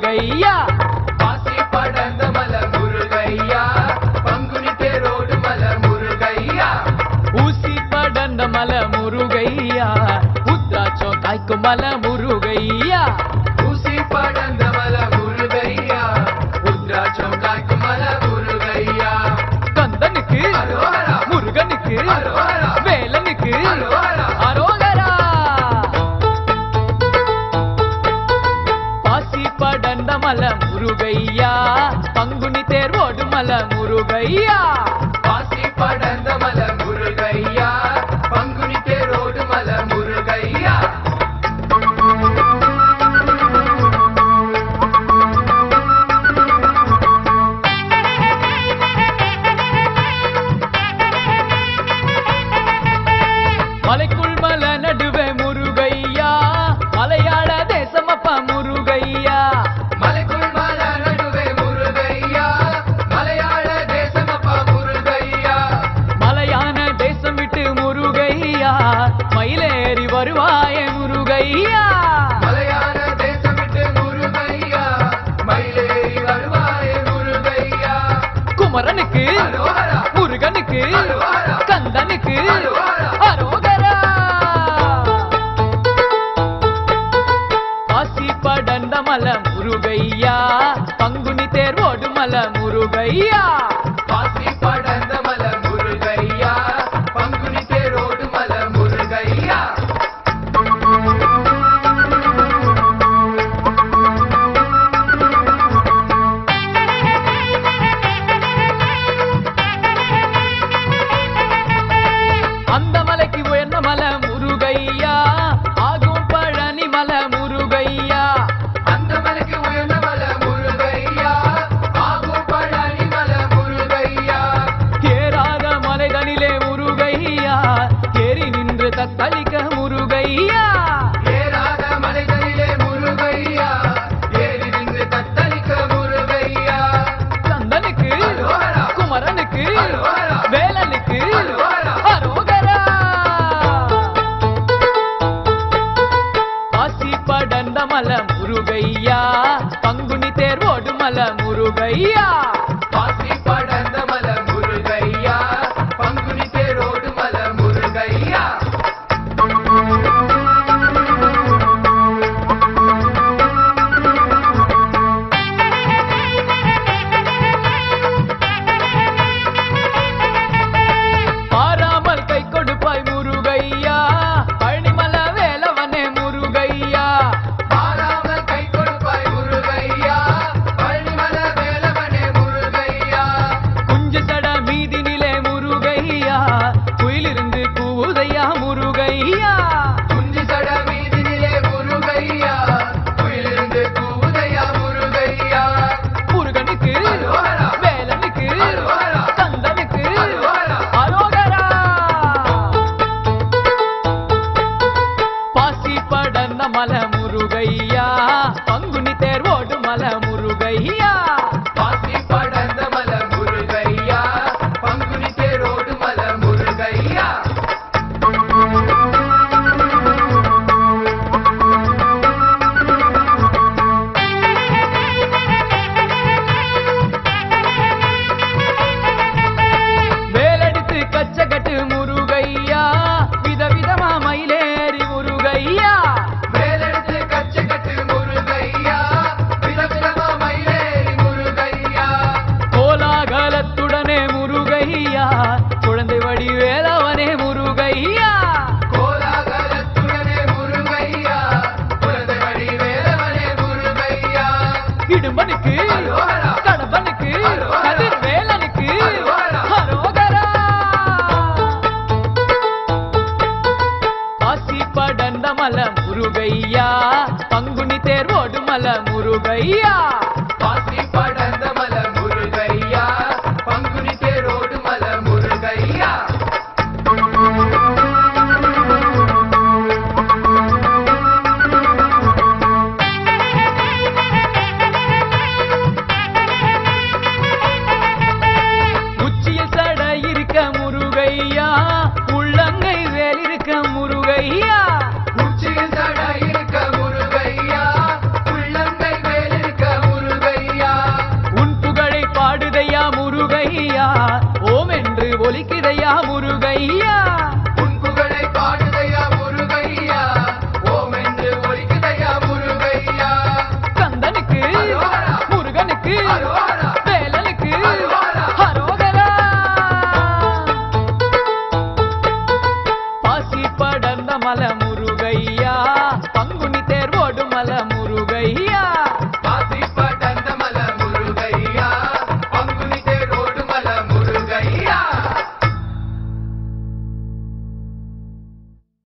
முருகையா பாசி படர்ந்த மலர் முருகையா பங்குனி தேரோடு மலர் முருகையா ஊசி படர்ந்த மல முருகையா உத்ராட்சம் காய்க்கும் மல முருகையா ஊசி படர்ந்த மலர் முருகையா உத்ராட்சம் காய்க்கும் மலர் முருகையா கந்தனுக்கு அரோகரா. முருகனுக்கு அரோகரா. வேலனுக்கு அரோகரா. அரோகரா பாசி படர்ந்த மல முருகையா பங்குனி தேர்வோடு மல முருகையா பாசி படர்ந்த மலர் முருகையா பங்குனி தேரோடு மலர் முருகையா மலைக்குள் மல நடுவே முருகையா மலையாள தேசமப்பா முருகையா மலைக்குள் மல நடுவே முருகையா மலையாள தேசமப்பா முருகையா மலையான தேசம் விட்டு முருகையா மயிலேறி வருவாயே முருகையா மலையாள தேசம் விட்டு முருகையா மயிலேறி வருவாயே முருகையா குமரனுக்கு அரோகரா. முருகனுக்கு அரோகரா. கந்தனுக்கு அரோகரா. அரோகரா பாசி படர்ந்த மல முருகையா பங்குனி தேர்வோடு மல முருகையா பாசி படர்ந்த மலர் முருகையா பங்குனி தேரோடு மலர் முருகையா அந்த மலைக்கு உயர்ந்த மல முருகையா ஆகும் பழனி மல முருகையா அந்த மலைக்கு உயர்ந்த மலர் முருகையா ஆகும் பழனி மலர் முருகையா ஏறாத மலைதனிலே முருகையா ஏறி நின்று தத்தளிக்க முருகையா ஏறாத மலைகளிலே முருகையா ஏறி நின்று தத்தளிக்க முருகையா கந்தனுக்கு அரோகரா. குமரனுக்கு அரோகரா. வேலனுக்கு அரோகரா. அரோகரா ஆசி படர்ந்த மல முருகையா பங்குனி தேர்வோடு மல முருகையா பாசி படர்ந்த மலர் முருகையா பங்குனி தேரோடு மலர் முருகையா பாராமல் கை கொடுப்பாய் முருகையா பழனிமல வேலவனே முருகையா பாராமல் கை கொடுப்பாய் முருகையா பழனிமல வேலவனே முருகையா குஞ்சு சட மீதினிலே முருகையா குயிலிருந்து கூவுதையா முருகையா குஞ்சு சட மீதினிலே முருகையா குயிலிருந்து கூவுதையா முருகையா முருகனுக்கு அரோகரா. வேலனுக்கு அரோகரா. கந்தனுக்கு அரோகரா. அரோகரா பாசி படர்ந்த மல முருகையா பங்குனி தேர்வோடு மல முருகையா பாசி படர்ந்த மலர் முருகையா பங்குனி தேரோடு மலர் முருகையா வேலடித்து கச்சகட்டு முருகையா விதவிதமா மயிலேறி முருகையா வேலெடுத்து கச்சை கட்டு முருகையா விதவிதமா மயிலேறி முருகையா கோலாகலத்துடனே முருகையா குழந்தை வடி வேலவனே முருகையா கோலாகலத்துடனே முருகையா குழந்தை வழி வேலவனே முருகையா இடும்பனுக்கு அரோகரா. கடம்பனுக்கு அரோகரா. கதிர் வேலனுக்கு அரோகரா. அரோகரா ஆசி படர்ந்த மல முருகையா பங்குனி தேர்வோடு மல முருகையா பாசி படர்ந்த மலர் முருகையா பங்குனி தேரோடு மலர் முருகையா உச்சியில் சட இருக்க முருகையா உள்ளங்கை வேல் இருக்க முருகையா உச்சியில் தட இருக்க முருகையா உள்ளங்கை மேல் இருக்க முருகையா ஓம் என்று ஒலிக்கிறையா முருகையா